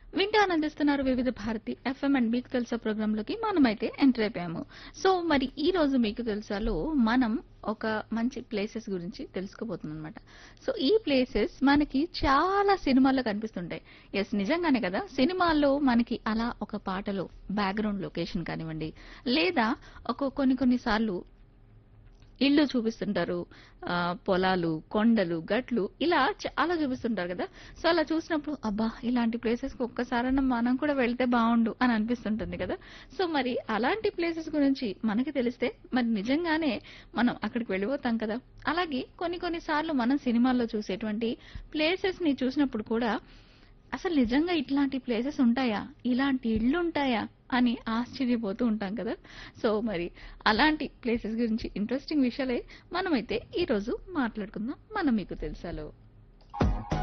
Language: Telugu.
వింటూ ఆనందిస్తున్నారు వివిధ భారతి ఎఫ్ఎం అండ్ మీకు తెలుసా ప్రోగ్రామ్ లోకి మనమైతే ఎంటర్ అయిపోయాము సో మరి ఈ రోజు మీకు తెలుసాలో మనం ఒక మంచి ప్లేసెస్ గురించి తెలుసుకోబోతున్నాం అనమాట సో ఈ ప్లేసెస్ మనకి చాలా సినిమాల్లో కనిపిస్తుంటాయి ఎస్ నిజంగానే కదా సినిమాల్లో మనకి అలా ఒక పాటలో బ్యాక్గ్రౌండ్ లొకేషన్ కానివ్వండి లేదా ఒక కొన్ని కొన్ని సార్లు ఇల్లు చూపిస్తుంటారు ఆ, పొలాలు కొండలు గట్లు ఇలా చాలా చూపిస్తుంటారు కదా సో అలా చూసినప్పుడు అబ్బా ఇలాంటి ప్లేసెస్ కి ఒక్కసారైనా మనం కూడా వెళ్తే బాగుండు అని అనిపిస్తుంటుంది కదా సో మరి అలాంటి ప్లేసెస్ గురించి మనకి తెలిస్తే మరి నిజంగానే మనం అక్కడికి వెళ్ళిపోతాం కదా అలాగే కొన్ని కొన్ని సార్లు మనం సినిమాల్లో చూసేటువంటి ప్లేసెస్ ని చూసినప్పుడు కూడా అసలు నిజంగా ఇట్లాంటి ప్లేసెస్ ఉంటాయా ఇలాంటి ఇళ్ళు ఉంటాయా అని ఆశ్చర్యపోతూ ఉంటాం కదా సో మరి అలాంటి ప్లేసెస్ గురించి ఇంట్రెస్టింగ్ విషయాలే మనమైతే ఈ రోజు మాట్లాడుకుందాం మనం మీకు తెలుసాలో